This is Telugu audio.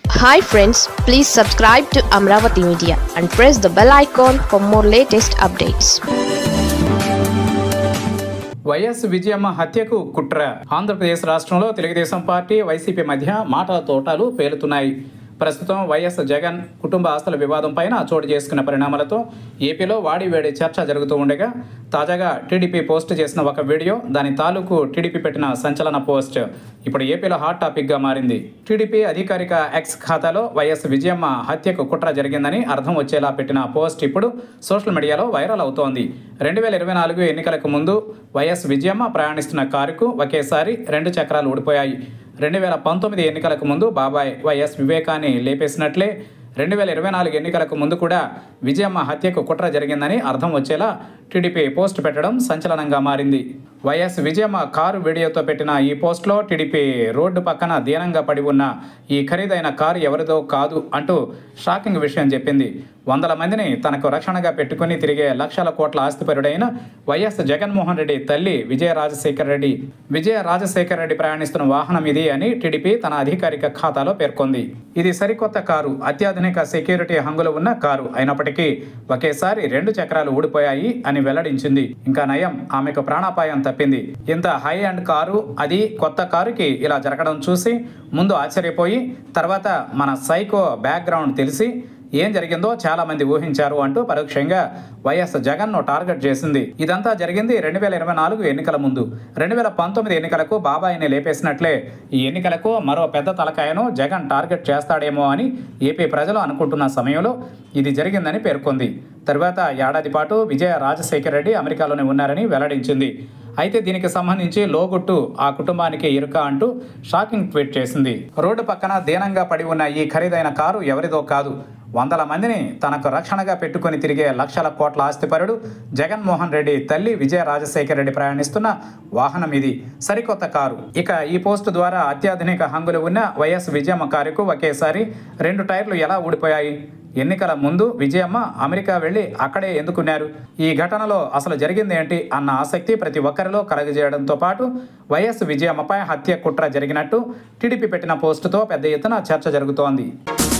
hi friends please subscribe to Amaravati media and press the bell icon for more latest updates YS Vijayamma హత్యకు కుట్ర ఆంధ్రప్రదేశ్ రాష్ట్రంలో తెలుగుదేశం పార్టీ వైసీపీ మధ్య మాటల తోటాలు పేలుతున్నాయి ప్రస్తుతం వైఎస్ జగన్ కుటుంబ ఆస్తుల వివాదం పైన చోటు చేసుకున్న పరిణామాలతో ఏపీలో వాడివేడి చర్చ జరుగుతూ ఉండగా తాజాగా టీడీపీ పోస్ట్ చేసిన ఒక వీడియో దాని తాలూకు టీడీపీ పెట్టిన సంచలన పోస్ట్ ఇప్పుడు ఏపీలో హాట్ టాపిక్గా మారింది టీడీపీ అధికారిక ఎక్స్ ఖాతాలో వైఎస్ విజయమ్మ హత్యకు కుట్ర జరిగిందని అర్థం వచ్చేలా పెట్టిన పోస్ట్ ఇప్పుడు సోషల్ మీడియాలో వైరల్ అవుతోంది రెండు వేల ఇరవై నాలుగు ఎన్నికలకు ముందు వైఎస్ విజయమ్మ ప్రయాణిస్తున్న కారుకు ఒకేసారి రెండు చక్రాలు ఊడిపోయాయి రెండు వేల పంతొమ్మిది ఎన్నికలకు ముందు బాబాయ్ వైఎస్ వివేకాన్ని లేపేసినట్లే రెండు వేల ఇరవై నాలుగు ఎన్నికలకు ముందు కూడా విజయమ్మ హత్యకు కుట్ర జరిగిందని అర్థం వచ్చేలా టీడీపీ పోస్ట్ పెట్టడం సంచలనంగా మారింది వైఎస్ విజయమ్మ కారు వీడియోతో పెట్టిన ఈ పోస్ట్లో టీడీపీ రోడ్డు పక్కన దీనంగా పడి ఉన్న ఈ ఖరీదైన కారు ఎవరిదో కాదు అంటూ షాకింగ్ విషయం చెప్పింది వందల మందిని తనకు రక్షణగా పెట్టుకుని తిరిగే లక్షల కోట్ల ఆస్తిపరుడైన వైఎస్ జగన్మోహన్ రెడ్డి తల్లి విజయ రాజశేఖర రెడ్డి విజయ రాజశేఖర రెడ్డి ప్రయాణిస్తున్న వాహనం ఇది అని టీడీపీ తన అధికారిక ఖాతాలో పేర్కొంది ఇది సరికొత్త కారు అత్యాధునిక సెక్యూరిటీ హంగులు ఉన్న కారు అయినప్పటికీ ఒకేసారి రెండు చక్రాలు ఊడిపోయాయి అని వెల్లడించింది ఇంకా నయం ఆమెకు ప్రాణాపాయం తప్పింది ఇంత హై అండ్ కారు అది కొత్త కారుకి ఇలా జరగడం చూసి ముందు ఆశ్చర్యపోయి తర్వాత మన సైకో బ్యాక్గ్రౌండ్ తెలిసి ఏం జరిగిందో చాలా మంది ఊహించారు అంటూ పరోక్షంగా వైఎస్ జగన్ను టార్గెట్ చేసింది ఇదంతా జరిగింది రెండు వేల ఇరవై నాలుగు ఎన్నికల ముందు రెండు వేల పంతొమ్మిది ఎన్నికలకు బాబాయిని లేపేసినట్లే ఈ ఎన్నికలకు మరో పెద్ద తలకాయను జగన్ టార్గెట్ చేస్తాడేమో అని ఏపీ ప్రజలు అనుకుంటున్న సమయంలో ఇది జరిగిందని పేర్కొంది తరువాత ఏడాది పాటు విజయ రాజశేఖర రెడ్డి అమెరికాలోనే ఉన్నారని వెల్లడించింది అయితే దీనికి సంబంధించి లోగుట్టు ఆ కుటుంబానికి ఇరుక అంటూ షాకింగ్ ట్వీట్ చేసింది రోడ్డు పక్కన దీనంగా పడి ఉన్న ఈ ఖరీదైన కారు ఎవరిదో కాదు వందల మందిని తనకు రక్షణగా పెట్టుకుని తిరిగే లక్షల కోట్ల ఆస్తిపరుడు జగన్మోహన్ రెడ్డి తల్లి విజయ రాజశేఖర రెడ్డి ప్రయాణిస్తున్న వాహనం ఇది సరికొత్త కారు ఇక ఈ పోస్టు ద్వారా అత్యాధునిక హంగులు ఉన్న వైఎస్ విజయమ్మ కారుకు ఒకేసారి రెండు టైర్లు ఎలా ఊడిపోయాయి ఎన్నికల ముందు విజయమ్మ అమెరికా వెళ్ళి అక్కడే ఎందుకున్నారు ఈ ఘటనలో అసలు జరిగింది ఏంటి అన్న ఆసక్తి ప్రతి ఒక్కరిలో కలగజేయడంతో పాటు వైఎస్ విజయమ్మపై హత్య కుట్ర జరిగినట్టు టీడీపీ పెట్టిన పోస్టుతో పెద్ద ఎత్తున చర్చ జరుగుతోంది